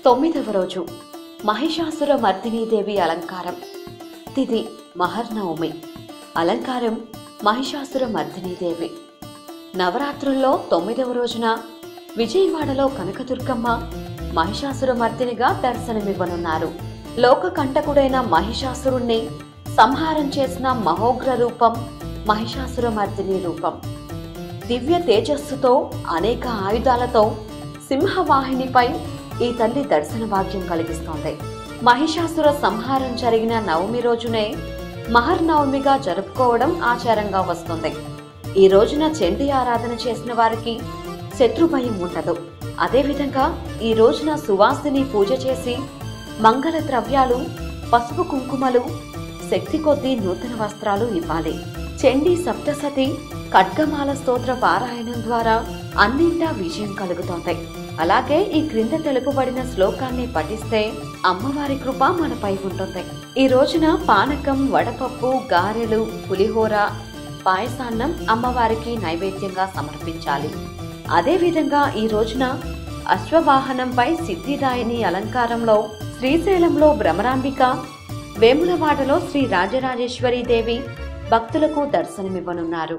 తొమ్మిదవ రోజు మహిషాసుర మర్దినీదేవి అలంకారం తిథి మహర్నవమి అలంకారం మహిషాసుర మర్దినీదేవి నవరాత్రుల్లో తొమ్మిదవ రోజున విజయవాడలో కనకదుర్గమ్మ మహిషాసుర మర్దినిగా దర్శనమివ్వనున్నారు లోక కంటకుడైన మహిషాసురుణ్ణి సంహారం చేసిన మహోగ్ర రూపం మహిషాసుర మర్దిని రూపం దివ్య తేజస్సుతో అనేక ఆయుధాలతో సింహవాహినిపై ఈ తల్లి దర్శన భాగ్యం కలిగిస్తోంది మహిషాసుర సంహారం జరిగిన నవమి రోజునే మహర్నవమిగా జరుపుకోవడం ఆచారంగా వస్తుంది ఈ రోజున చండీ ఆరాధన చేసిన వారికి శత్రు భయం ఉండదు అదేవిధంగా ఈ రోజున సువాసిని పూజ చేసి మంగళ ద్రవ్యాలు పసుపు కుంకుమలు శక్తి కొద్దీ నూతన వస్త్రాలు ఇవ్వాలి చండీ సప్తసతి ఖడ్గమాల స్తోత్ర పారాయణం ద్వారా అన్నింటా విజయం కలుగుతోంది అలాగే ఈ క్రింద తెలుపబడిన శ్లోకాన్ని పఠిస్తే అమ్మవారి కృప మనపై ఉంటుంది ఈ రోజున పానకం వడపప్పు గారెలు పులిహోర పాయసాన్నం అమ్మవారికి నైవేద్యంగా సమర్పించాలి అదేవిధంగా ఈ రోజున అశ్వవాహనంపై సిద్ధిదాయిని అలంకారంలో శ్రీశైలంలో భ్రమరాంబిక వేములవాడలో శ్రీ రాజరాజేశ్వరీ దేవి భక్తులకు దర్శనమివ్వనున్నారు